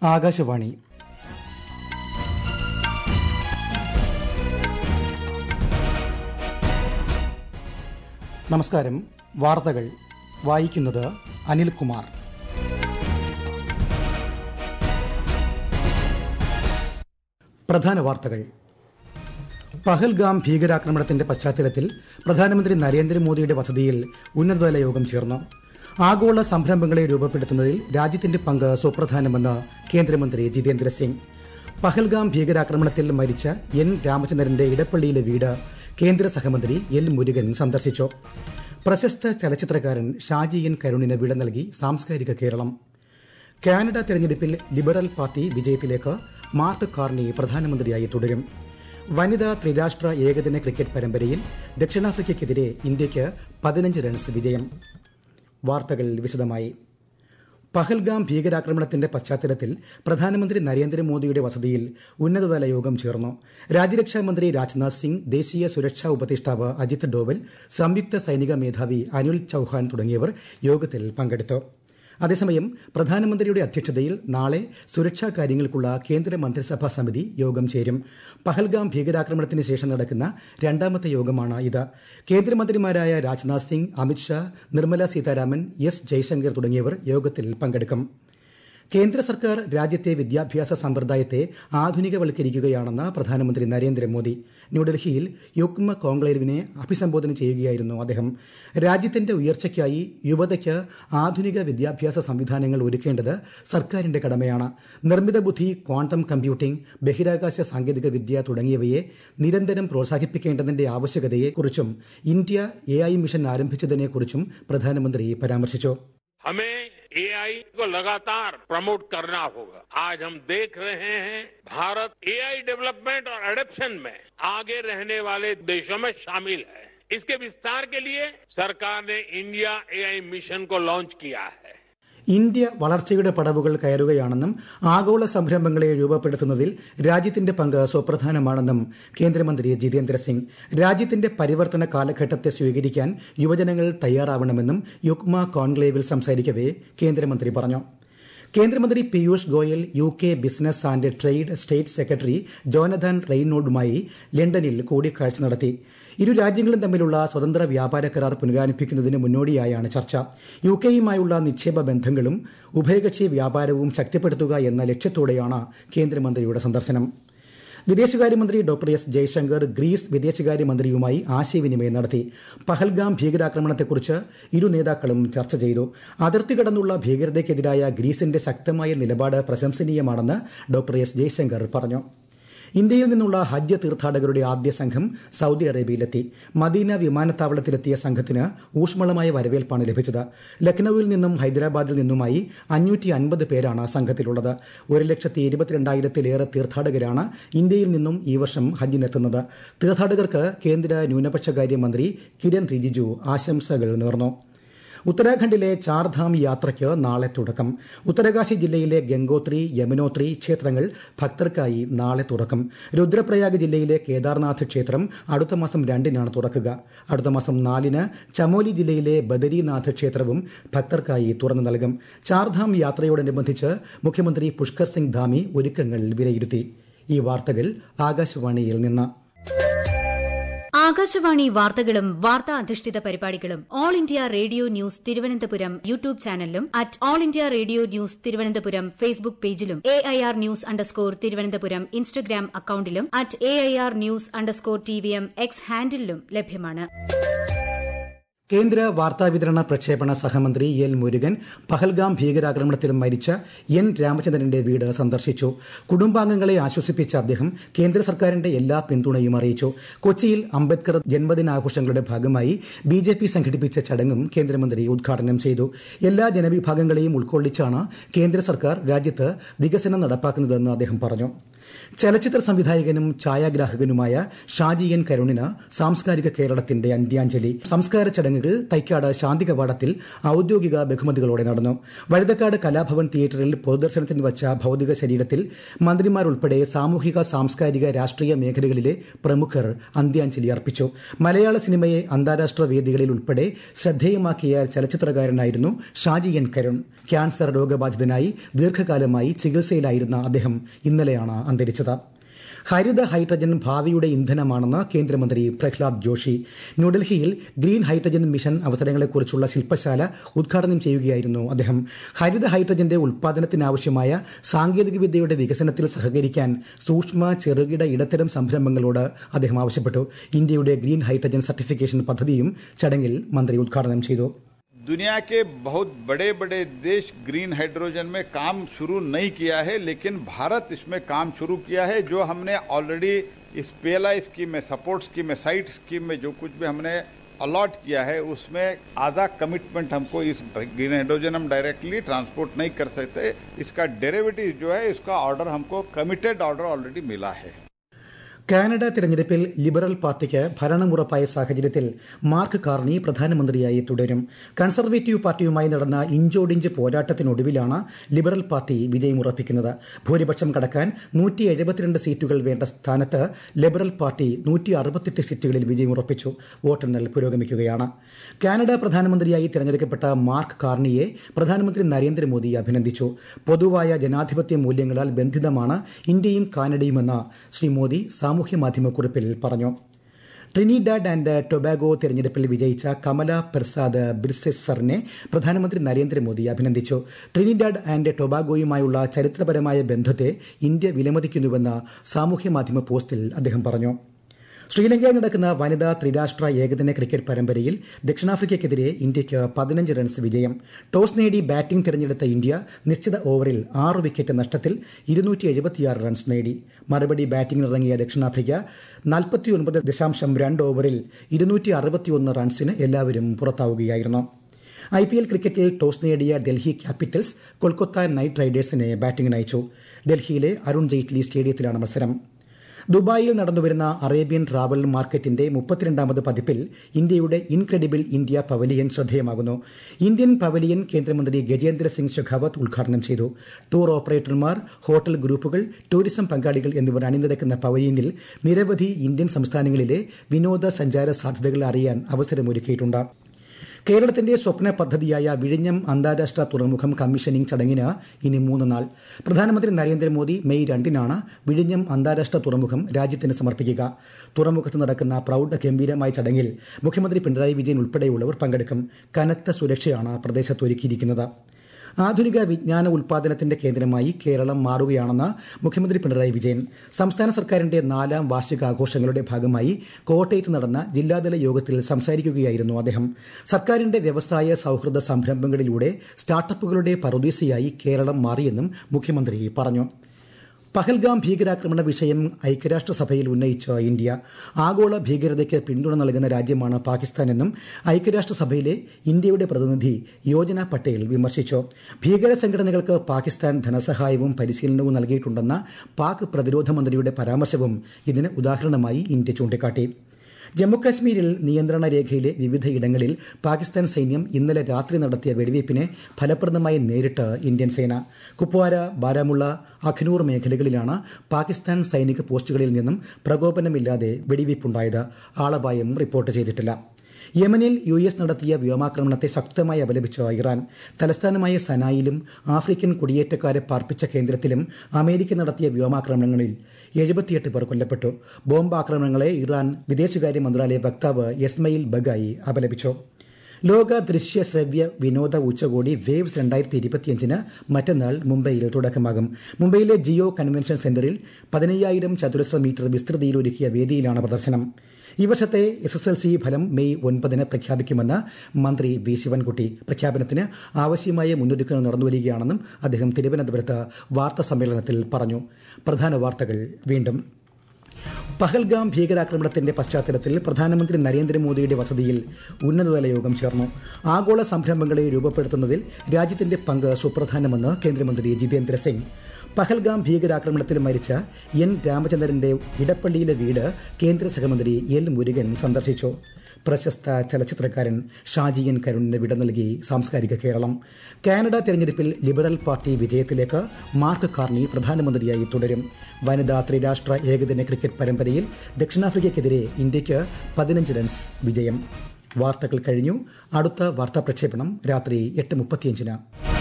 ആകാശവാണി നമസ്കാരം വാർത്തകൾ വായിക്കുന്നത് അനിൽകുമാർ പ്രധാന വാർത്തകൾ പഹൽഗാം ഭീകരാക്രമണത്തിന്റെ പശ്ചാത്തലത്തിൽ പ്രധാനമന്ത്രി നരേന്ദ്രമോദിയുടെ വസതിയിൽ ഉന്നതതല യോഗം ചേർന്നു ആഗോള സംരംഭങ്ങളെ രൂപപ്പെടുത്തുന്നതിൽ രാജ്യത്തിന്റെ പങ്ക് സുപ്രധാനമെന്ന് കേന്ദ്രമന്ത്രി ജിതേന്ദ്ര സിംഗ് പഹൽഗാം ഭീകരാക്രമണത്തിൽ മരിച്ച എൻ രാമചന്ദ്രന്റെ ഇടപ്പള്ളിയിലെ വീട് കേന്ദ്ര സഹമന്ത്രി എൽ മുരുകൻ സന്ദർശിച്ചു പ്രശസ്ത ചലച്ചിത്രകാരൻ ഷാജി എൻ കരുണിന് വിട നൽകി സാംസ്കാരിക കേരളം കാനഡ തെരഞ്ഞെടുപ്പിൽ ലിബറൽ പാർട്ടി വിജയത്തിലേക്ക് മാർക്ക് കാർണി പ്രധാനമന്ത്രിയായി തുടരും വനിതാ ത്രിരാഷ്ട്ര ഏകദിന ക്രിക്കറ്റ് പരമ്പരയിൽ ദക്ഷിണാഫ്രിക്കയ്ക്കെതിരെ ഇന്ത്യയ്ക്ക് പതിനഞ്ച് റൺസ് വിജയം വാർത്തകൾ വിശദമായി പഹൽഗാം ഭീകരാക്രമണത്തിന്റെ പശ്ചാത്തലത്തിൽ പ്രധാനമന്ത്രി നരേന്ദ്രമോദിയുടെ വസതിയിൽ ഉന്നതതല യോഗം ചേർന്നു രാജ്യരക്ഷാ മന്ത്രി രാജ്നാഥ് സിംഗ് ദേശീയ സുരക്ഷാ ഉപദേഷ്ടാവ് അജിത് ഡോവൽ സംയുക്ത സൈനിക മേധാവി അനിൽ ചൌഹാൻ തുടങ്ങിയവർ യോഗത്തിൽ പങ്കെടുത്തു അതേസമയം പ്രധാനമന്ത്രിയുടെ അധ്യക്ഷതയിൽ നാളെ സുരക്ഷാ കാര്യങ്ങൾക്കുള്ള കേന്ദ്ര മന്ത്രിസഭാ സമിതി യോഗം ചേരും പഹൽഗാം ഭീകരാക്രമണത്തിന് ശേഷം നടക്കുന്ന രണ്ടാമത്തെ യോഗമാണ് ഇത് കേന്ദ്രമന്ത്രിമാരായ രാജ്നാഥ് സിംഗ് അമിത്ഷാ നിർമ്മല സീതാരാമൻ എസ് ജയശങ്കർ തുടങ്ങിയവർ യോഗത്തിൽ പങ്കെടുക്കും കേന്ദ്ര സർക്കാർ രാജ്യത്തെ വിദ്യാഭ്യാസ സമ്പ്രദായത്തെ ആധുനികവൽക്കരിക്കുകയാണെന്ന് പ്രധാനമന്ത്രി നരേന്ദ്രമോദി ന്യൂഡൽഹിയിൽ യുക്മ കോൺക്ലേവിനെ അഭിസംബോധന ചെയ്യുകയായിരുന്നു അദ്ദേഹം രാജ്യത്തിന്റെ ഉയർച്ചയ്ക്കായി യുവതയ്ക്ക് ആധുനിക വിദ്യാഭ്യാസ സംവിധാനങ്ങൾ ഒരുക്കേണ്ടത് സർക്കാരിന്റെ കടമയാണ് നിർമ്മിത ബുദ്ധി ക്വാണ്ടം കമ്പ്യൂട്ടിംഗ് ബഹിരാകാശ സാങ്കേതിക വിദ്യ തുടങ്ങിയവയെ നിരന്തരം പ്രോത്സാഹിപ്പിക്കേണ്ടതിന്റെ ആവശ്യകതയെക്കുറിച്ചും ഇന്ത്യ എ ഐ മിഷൻ ആരംഭിച്ചതിനെക്കുറിച്ചും പ്രധാനമന്ത്രി പരാമർശിച്ചു हमें एआई को लगातार प्रमोट करना होगा आज हम देख रहे हैं भारत एआई डेवलपमेंट और एडेप्शन में आगे रहने वाले देशों में शामिल है इसके विस्तार के लिए सरकार ने इंडिया एआई मिशन को लॉन्च किया है ഇന്ത്യ വളർച്ചയുടെ പടവുകൾ കയറുകയാണെന്നും ആഗോള സംരംഭങ്ങളെ രൂപപ്പെടുത്തുന്നതിൽ രാജ്യത്തിന്റെ പങ്ക് സുപ്രധാനമാണെന്നും കേന്ദ്രമന്ത്രി ജിതേന്ദ്ര സിംഗ് രാജ്യത്തിന്റെ പരിവർത്തന കാലഘട്ടത്തെ സ്വീകരിക്കാൻ യുവജനങ്ങൾ തയ്യാറാവണമെന്നും യുക്മ കോൺക്ലേവിൽ സംസാരിക്കവെ കേന്ദ്രമന്ത്രി പറഞ്ഞു കേന്ദ്രമന്ത്രി Piyush Goyal U K business and trade state secretary Jonathan റെയ്നോൾഡുമായി ലണ്ടനിൽ കൂടിക്കാഴ്ച നടത്തി ഇരു രാജ്യങ്ങളും തമ്മിലുള്ള സ്വതന്ത്ര വ്യാപാര കരാർ പുനരാരംഭിക്കുന്നതിന് മുന്നോടിയായാണ് ചർച്ച യു കെയുമായുള്ള നിക്ഷേപ ബന്ധങ്ങളും ഉഭയകക്ഷി വ്യാപാരവും ശക്തിപ്പെടുത്തുക എന്ന ലക്ഷ്യത്തോടെയാണ് കേന്ദ്രമന്ത്രിയുടെ സന്ദർശനം വിദേശകാര്യമന്ത്രി ഡോക്ടർ എസ് ജയശങ്കർ ഗ്രീസ് വിദേശകാര്യമന്ത്രിയുമായി ആശയവിനിമയം നടത്തി പഹൽഗാം ഭീകരാക്രമണത്തെക്കുറിച്ച് ഇരു നേതാക്കളും ചർച്ച ചെയ്തു അതിർത്തി കടന്നുള്ള ഭീകരതയ്ക്കെതിരായ ഗ്രീസിന്റെ ശക്തമായ നിലപാട് പ്രശംസനീയമാണെന്ന് ഡോക്ടർ എസ് ജയശങ്കർ പറഞ്ഞു ഇന്ത്യയിൽ നിന്നുള്ള ഹജ്ജ് തീർത്ഥാടകരുടെ ആദ്യ സംഘം സൌദി അറേബ്യയിലെത്തി മദീന വിമാനത്താവളത്തിലെത്തിയ സംഘത്തിന് ഊഷ്മളമായ വരവേൽപ്പാണ് ലഭിച്ചത് ലക്നൌവിൽ നിന്നും ഹൈദരാബാദിൽ നിന്നുമായി അഞ്ഞൂറ്റി അൻപത് പേരാണ് സംഘത്തിലുള്ളത് ഒരു ലക്ഷത്തി ഇരുപത്തിരണ്ടായിരത്തിലേറെ തീർത്ഥാടകരാണ് ഇന്ത്യയിൽ നിന്നും ഈ വർഷം ഹജ്ജിനെത്തുന്നത് തീർത്ഥാടകർക്ക് കേന്ദ്ര ന്യൂനപക്ഷകാര്യ മന്ത്രി കിരൺ റിജിജു ആശംസകൾ നേർന്നു ഉത്തരാഖണ്ഡിലെ ചാർധാം യാത്രയ്ക്ക് നാളെ തുടക്കം ഉത്തരകാശി ജില്ലയിലെ ഗംഗോത്രി യമുനോത്രി ക്ഷേത്രങ്ങൾ ഭക്തർക്കായി നാളെ തുറക്കും രുദ്രപ്രയാഗ് ജില്ലയിലെ കേദാർനാഥ് ക്ഷേത്രം അടുത്ത മാസം രണ്ടിനാണ് തുറക്കുക അടുത്ത മാസം നാലിന് ചമോലി ജില്ലയിലെ ബദരീനാഥ് ക്ഷേത്രവും ഭക്തർക്കായി തുറന്നു നൽകും ചാർധാം യാത്രയോടനുബന്ധിച്ച് മുഖ്യമന്ത്രി പുഷ്കർ സിംഗ് ധാമി ഒരുക്കങ്ങൾ വിലയിരുത്തി ഈ വാർത്തകൾ ആകാശവാണിയിൽ നിന്ന് ആകാശവാണി വാർത്തകളും വാർത്താ അധിഷ്ഠിത പരിപാടികളും all India radio news Thiruvananthapuram YouTube ചാനലിലും at all India radio news Thiruvananthapuram Facebook പേജിലും A I R news underscore Thiruvananthapuram Instagram അക്കൌണ്ടിലും at A I R news underscore T V M X ഹാൻഡിലും ലഭ്യമാണ് കേന്ദ്ര വാർത്താവിതരണ പ്രക്ഷേപണ സഹമന്ത്രി എൽ മുരുകൻ പഹൽഗാം ഭീകരാക്രമണത്തിൽ മരിച്ച എൻ രാമചന്ദ്രന്റെ വീട് സന്ദർശിച്ചു കുടുംബാംഗങ്ങളെ ആശ്വസിപ്പിച്ച അദ്ദേഹം കേന്ദ്ര സർക്കാരിന്റെ എല്ലാ പിന്തുണയും അറിയിച്ചു കൊച്ചിയിൽ അംബേദ്കർ ജന്മദിനാഘോഷങ്ങളുടെ ഭാഗമായി ബി ജെ പി സംഘടിപ്പിച്ച ചടങ്ങും കേന്ദ്രമന്ത്രി ഉദ്ഘാടനം ചെയ്തു എല്ലാ ജനവിഭാഗങ്ങളെയും ഉൾക്കൊള്ളിച്ചാണ് കേന്ദ്ര സർക്കാർ രാജ്യത്ത് വികസനം നടപ്പാക്കുന്നതെന്ന് അദ്ദേഹം പറഞ്ഞു ചലച്ചിത്ര സംവിധായകനും ഛായാഗ്രാഹകനുമായ ഷാജി എൻ കരുണിന് സാംസ്കാരിക കേരളത്തിന്റെ അന്ത്യാഞ്ജലി സംസ്കാര ചടങ്ങുകൾ തൈക്കാട് ശാന്തി കവാടത്തിൽ ഔദ്യോഗിക ബഹുമതികളോടെ നടന്നു വഴുതക്കാട് കലാഭവൻ തിയേറ്ററിൽ പൊതുദർശനത്തിന് വച്ച ഭൌതിക ശരീരത്തിൽ മന്ത്രിമാരുൾപ്പെടെ സാമൂഹിക സാംസ്കാരിക രാഷ്ട്രീയ മേഖലകളിലെ പ്രമുഖർ അന്ത്യാഞ്ജലി അർപ്പിച്ചു മലയാള സിനിമയെ അന്താരാഷ്ട്ര വേദികളിൽ ഉൾപ്പെടെ ശ്രദ്ധേയമാക്കിയ ചലച്ചിത്രകാരനായിരുന്നു ഷാജി എൻ കരുൺ ക്യാൻസർ രോഗബാധിതനായി ദീർഘകാലമായി ചികിത്സയിലായിരുന്ന അദ്ദേഹം ഇന്നലെയാണ് അന്തരിച്ചത് ഹരിത ഹൈഡ്രജൻ ഭാവിയുടെ ഇന്ധനമാണെന്ന് കേന്ദ്രമന്ത്രി പ്രഹ്ലാദ് ജോഷി ന്യൂഡൽഹിയിൽ ഗ്രീൻ ഹൈഡ്രജൻ മിഷൻ അവസരങ്ങളെക്കുറിച്ചുള്ള ശില്പശാല ഉദ്ഘാടനം ചെയ്യുകയായിരുന്നു അദ്ദേഹം ഹരിത ഹൈഡ്രജന്റെ ഉൽപാദനത്തിനാവശ്യമായ സാങ്കേതികവിദ്യയുടെ വികസനത്തിൽ സഹകരിക്കാൻ സൂക്ഷ്മ ചെറുകിട ഇടത്തരം സംരംഭങ്ങളോട് അദ്ദേഹം ആവശ്യപ്പെട്ടു ഇന്ത്യയുടെ ഗ്രീൻ ഹൈഡ്രജൻ സർട്ടിഫിക്കേഷൻ പദ്ധതിയും ചടങ്ങിൽ മന്ത്രി ഉദ്ഘാടനം ചെയ്തു दुनिया के बहुत बड़े बड़े देश ग्रीन हाइड्रोजन में काम शुरू नहीं किया है लेकिन भारत इसमें काम शुरू किया है जो हमने ऑलरेडी इस पीएलआई स्कीम में सपोर्ट स्कीम में साइट स्कीम में जो कुछ भी हमने अलॉट किया है उसमें आधा कमिटमेंट हमको इस ग्रीन हाइड्रोजन हम डायरेक्टली ट्रांसपोर्ट नहीं कर सकते इसका डेरिवेटिव जो है इसका ऑर्डर हमको कमिटेड ऑर्डर ऑलरेडी मिला है കാനഡ തിരഞ്ഞെടുപ്പിൽ ലിബറൽ പാർട്ടിക്ക് ഭരണമുറപ്പായ സാഹചര്യത്തിൽ മാർക്ക് കാർണി പ്രധാനമന്ത്രിയായി തുടരും കൺസർവേറ്റീവ് പാർട്ടിയുമായി നടന്ന ഇഞ്ചോടിഞ്ച് പോരാട്ടത്തിനൊടുവിലാണ് ലിബറൽ പാർട്ടി വിജയമുറപ്പിക്കുന്നത് ഭൂരിപക്ഷം കടക്കാൻ നൂറ്റി എഴുപത്തിരണ്ട് സീറ്റുകൾ വേണ്ട സ്ഥാനത്ത് ലിബറൽ പാർട്ടി നൂറ്റി അറുപത്തെട്ട് സീറ്റുകളിൽ വിജയമുറപ്പിച്ചു വോട്ടെണ്ണൽ പുരോഗമിക്കുകയാണ് കാനഡ പ്രധാനമന്ത്രിയായി തിരഞ്ഞെടുക്കപ്പെട്ട മാർക്ക് കാർണിയെ പ്രധാനമന്ത്രി നരേന്ദ്രമോദി അഭിനന്ദിച്ചു പൊതുവായ ജനാധിപത്യ മൂല്യങ്ങളാൽ ബന്ധിതമാണ് ഇന്ത്യയും കാനഡയുമെന്ന് ശ്രീ മോദി സാമൂഹ്യ മാധ്യമക്കുറിപ്പിൽ പറഞ്ഞു ട്രിനിഡാഡ് ആൻഡ് ടൊബാഗോ തെരഞ്ഞെടുപ്പിൽ വിജയിച്ച കമല പ്രസാദ് ബിർസെസറിനെ പ്രധാനമന്ത്രി നരേന്ദ്രമോദി അഭിനന്ദിച്ചു ട്രിനിഡാഡ് ആൻഡ് ടൊബാഗോയുമായുള്ള ചരിത്രപരമായ ബന്ധത്തെ ഇന്ത്യ വിലമതിക്കുന്നുവെന്ന് സാമൂഹ്യ മാധ്യമ പോസ്റ്റിൽ അദ്ദേഹം പറഞ്ഞു ശ്രീലങ്കയിൽ നടക്കുന്ന വനിതാ ത്രിരാഷ്ട്ര ഏകദിന ക്രിക്കറ്റ് പരമ്പരയിൽ ദക്ഷിണാഫ്രിക്കയ്ക്കെതിരെ ഇന്ത്യയ്ക്ക് പതിനഞ്ച് റൺസ് വിജയം ടോസ് നേടി ബാറ്റിംഗ് തിരഞ്ഞെടുത്ത ഇന്ത്യ നിശ്ചിത ഓവറിൽ ആറ് വിക്കറ്റ് നഷ്ടത്തിൽ ഇരുന്നൂറ്റി എഴുപത്തിയാറ് റൺസ് നേടി മറുപടി ബാറ്റിംഗിനിറങ്ങിയ ദക്ഷിണാഫ്രിക്ക നാൽപ്പത്തിയൊൻപത് ദശാംശം രണ്ട് ഓവറിൽ ഇരുന്നൂറ്റി അറുപത്തിയൊന്ന് റൺസിന് എല്ലാവരും പുറത്താവുകയായിരുന്നു ഐ പി എൽ ക്രിക്കറ്റിൽ ടോസ് നേടിയ ഡൽഹി ക്യാപിറ്റൽസ് കൊൽക്കത്ത നൈറ്റ് റൈഡേഴ്സിനെ ബാറ്റിംഗിന് അയച്ചു ഡൽഹിയിലെ അരുൺ ജെയ്റ്റ്ലി സ്റ്റേഡിയത്തിലാണ് മത്സരം ദുബായിൽ നടന്നുവരുന്ന അറേബ്യൻ ട്രാവൽ മാർക്കറ്റിന്റെ മുപ്പത്തിരണ്ടാമത് പതിപ്പിൽ ഇന്ത്യയുടെ ഇൻക്രെഡിബിൾ ഇന്ത്യ പവലിയൻ ശ്രദ്ധേയമാകുന്നു ഇന്ത്യൻ പവലിയൻ കേന്ദ്രമന്ത്രി ഗജേന്ദ്ര സിംഗ് ഷെഖാവത്ത് ഉദ്ഘാടനം ചെയ്തു ടൂർ ഓപ്പറേറ്റർമാർ ഹോട്ടൽ ഗ്രൂപ്പുകൾ ടൂറിസം പങ്കാളികൾ എന്നിവർ അണിനിരക്കുന്ന പവലിയനിൽ നിരവധി ഇന്ത്യൻ സംസ്ഥാനങ്ങളിലെ വിനോദസഞ്ചാര സാധ്യതകൾ അറിയാൻ അവസരമൊരുക്കിയിട്ടുണ്ട് കേരളത്തിന്റെ സ്വപ്ന പദ്ധതിയായ വിഴിഞ്ഞം അന്താരാഷ്ട്ര തുറമുഖം കമ്മീഷനിംഗ് ചടങ്ങിന് ഇനി മൂന്ന് നാൾ പ്രധാനമന്ത്രി നരേന്ദ്രമോദി മെയ് രണ്ടിനാണ് വിഴിഞ്ഞം അന്താരാഷ്ട്ര തുറമുഖം രാജ്യത്തിന് സമർപ്പിക്കുക തുറമുഖത്ത് നടക്കുന്ന പ്രൌഢ ഗംഭീരമായ ചടങ്ങിൽ മുഖ്യമന്ത്രി പിണറായി വിജയൻ ഉൾപ്പെടെയുള്ളവർ പങ്കെടുക്കും കനത്ത സുരക്ഷയാണ് പ്രദേശത്തൊരുക്കിയിരിക്കുന്നത് ആധുനിക വിജ്ഞാന ഉൽപാദനത്തിന്റെ കേന്ദ്രമായി കേരളം മാറുകയാണെന്ന് മുഖ്യമന്ത്രി പിണറായി വിജയൻ സംസ്ഥാന സർക്കാരിന്റെ നാലാം വാർഷികാഘോഷങ്ങളുടെ ഭാഗമായി കോട്ടയത്ത് നടന്ന ജില്ലാതല യോഗത്തിൽ സംസാരിക്കുകയായിരുന്നു അദ്ദേഹം സർക്കാരിന്റെ വ്യവസായ സൌഹൃദ സംരംഭങ്ങളിലൂടെ സ്റ്റാർട്ടപ്പുകളുടെ പറുദീസയായി കേരളം മാറിയെന്നും മുഖ്യമന്ത്രി പറഞ്ഞു പഹൽഗാം ഭീകരാക്രമണ വിഷയം ഐക്യരാഷ്ട്രസഭയിൽ ഉന്നയിച്ച ഇന്ത്യ ആഗോള ഭീകരതയ്ക്ക് പിന്തുണ നൽകുന്ന രാജ്യമാണ് പാകിസ്ഥാനെന്നും ഐക്യരാഷ്ട്രസഭയിലെ ഇന്ത്യയുടെ പ്രതിനിധി യോജന പട്ടേൽ വിമർശിച്ചു ഭീകര സംഘടനകൾക്ക് പാകിസ്ഥാൻ ധനസഹായവും പരിശീലനവും നൽകിയിട്ടുണ്ടെന്ന പാക് പ്രതിരോധ മന്ത്രിയുടെ പരാമർശവും ഇതിന് ഉദാഹരണമായി ഇന്ത്യ ചൂണ്ടിക്കാട്ടി ജമ്മുകാശ്മീരിൽ നിയന്ത്രണ രേഖയിലെ വിവിധയിടങ്ങളിൽ പാകിസ്ഥാൻ സൈന്യം ഇന്നലെ രാത്രി നടത്തിയ വെടിവയ്പ്പിനെ ഫലപ്രദമായി നേരിട്ട് ഇന്ത്യൻ സേന കുപ്വാര ബാരാമുള്ള അഖ്നൂർ മേഖലകളിലാണ് പാകിസ്ഥാൻ സൈനിക പോസ്റ്റുകളിൽ നിന്നും പ്രകോപനമില്ലാതെ വെടിവയ്പുണ്ടായത് ആളപായം റിപ്പോർട്ട് ചെയ്തിട്ടില്ല യമനിൽ യു എസ് നടത്തിയ വ്യോമാക്രമണത്തെ ശക്തമായി അപലപിച്ച ഇറാൻ തലസ്ഥാനമായ സനായിലും ആഫ്രിക്കൻ കുടിയേറ്റക്കാരെ പാർപ്പിച്ച കേന്ദ്രത്തിലും അമേരിക്ക നടത്തിയ വ്യോമാക്രമണങ്ങളിൽ എഴുപത്തിയെട്ട് പേർ കൊല്ലപ്പെട്ടു ബോംബാക്രമണങ്ങളെ ഇറാൻ വിദേശകാര്യ മന്ത്രാലയ വക്താവ് യസ്മയിൽ ബഗായി അപലപിച്ചു ലോക ദൃശ്യ ശ്രവ്യ വിനോദ ഉച്ചകോടി വേവ്സ് രണ്ടായിരത്തി ഇരുപത്തിയഞ്ചിന് മറ്റന്നാൾ മുംബൈയിൽ തുടക്കമാകും മുംബൈയിലെ ജിയോ കൺവെൻഷൻ സെന്ററിൽ പതിനയ്യായിരം ചതുരശ്ര മീറ്റർ വിസ്തൃതിയിൽ ഒരുക്കിയ വേദിയിലാണ് പ്രദർശനം ഈ വർഷത്തെ എസ് എസ് എൽ സി ഫലം മെയ് ഒൻപതിന് പ്രഖ്യാപിക്കുമെന്ന് മന്ത്രി വി ശിവൻകുട്ടി പ്രഖ്യാപനത്തിന് ആവശ്യമായ മുന്നൊരുക്കങ്ങൾ നടന്നുവരികയാണെന്നും അദ്ദേഹം തിരുവനന്തപുരത്ത് വാർത്താ സമ്മേളനത്തിൽ പറഞ്ഞു പ്രധാന വാർത്തകൾ വീണ്ടും പഹൽഗാം ഭീകരാക്രമണത്തിന്റെ പശ്ചാത്തലത്തിൽ പ്രധാനമന്ത്രി നരേന്ദ്രമോദിയുടെ വസതിയിൽ ഉന്നതതല യോഗം ചേർന്നു ആഗോള സംരംഭങ്ങളെ രൂപപ്പെടുത്തുന്നതിൽ രാജ്യത്തിന്റെ പങ്ക് സുപ്രധാനമെന്ന് കേന്ദ്രമന്ത്രി ജിതേന്ദ്ര സിംഗ് പഹൽഗാം ഭീകരാക്രമണത്തിൽ മരിച്ച എൻ രാമചന്ദ്രന്റെ ഇടപ്പള്ളിയിലെ വീട് കേന്ദ്ര സഹമന്ത്രി എൽ മുരുകൻ സന്ദർശിച്ചു പ്രശസ്ത ചലച്ചിത്രകാരൻ ഷാജിയൻ കരുണിന് വിട നൽകി സാംസ്കാരിക കേരളം കാനഡ തെരഞ്ഞെടുപ്പിൽ ലിബറൽ പാർട്ടി വിജയത്തിലേക്ക് മാർക്ക് കാർണി പ്രധാനമന്ത്രിയായി തുടരും വനിതാ ത്രിരാഷ്ട്ര ഏകദിന ക്രിക്കറ്റ് പരമ്പരയിൽ ദക്ഷിണാഫ്രിക്കയ്ക്കെതിരെ ഇന്ത്യയ്ക്ക് പതിനഞ്ച് റൺസ് വിജയം വാർത്തകൾ കഴിഞ്ഞു അടുത്ത വാർത്താ പ്രക്ഷേപണം രാത്രി എട്ട് മുപ്പത്തിയഞ്ചിന്